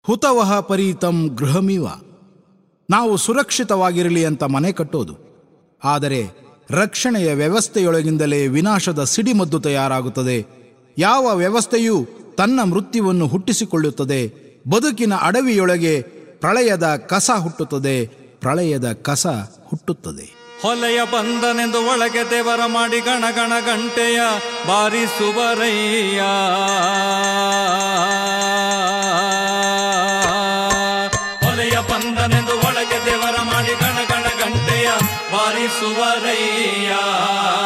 ಹುತವಹ ಪರೀತಂ ಗೃಹಮಿವ ನಾವು ಸುರಕ್ಷಿತವಾಗಿರಲಿ ಅಂತ ಮನೆ ಕಟ್ಟೋದು ಆದರೆ ರಕ್ಷಣೆಯ ವ್ಯವಸ್ಥೆಯೊಳಗಿಂದಲೇ ವಿನಾಶದ ಸಿಡಿಮದ್ದು ತಯಾರಾಗುತ್ತದೆ ಯಾವ ವ್ಯವಸ್ಥೆಯೂ ತನ್ನ ಮೃತ್ಯುವನ್ನು ಹುಟ್ಟಿಸಿಕೊಳ್ಳುತ್ತದೆ ಬದುಕಿನ ಅಡವಿಯೊಳಗೆ ಪ್ರಳಯದ ಕಸ ಹುಟ್ಟುತ್ತದೆ ಪ್ರಳಯದ ಕಸ ಹುಟ್ಟುತ್ತದೆ ಹೊಲೆಯ ಬಂದನೆಂದು ಒಳಗೆ ದೇವರ ಮಾಡಿ ಗಣ ಗಣ ಗಂಟೆಯ ಬಾರಿಸುವರಯ್ಯ ಹೊಲೆಯ ಬಂದನೆಂದು ಒಳಗೆ ದೇವರ ಮಾಡಿ ಗಣ ಗಣ ಗಂಟೆಯ ಬಾರಿಸುವರಯ್ಯ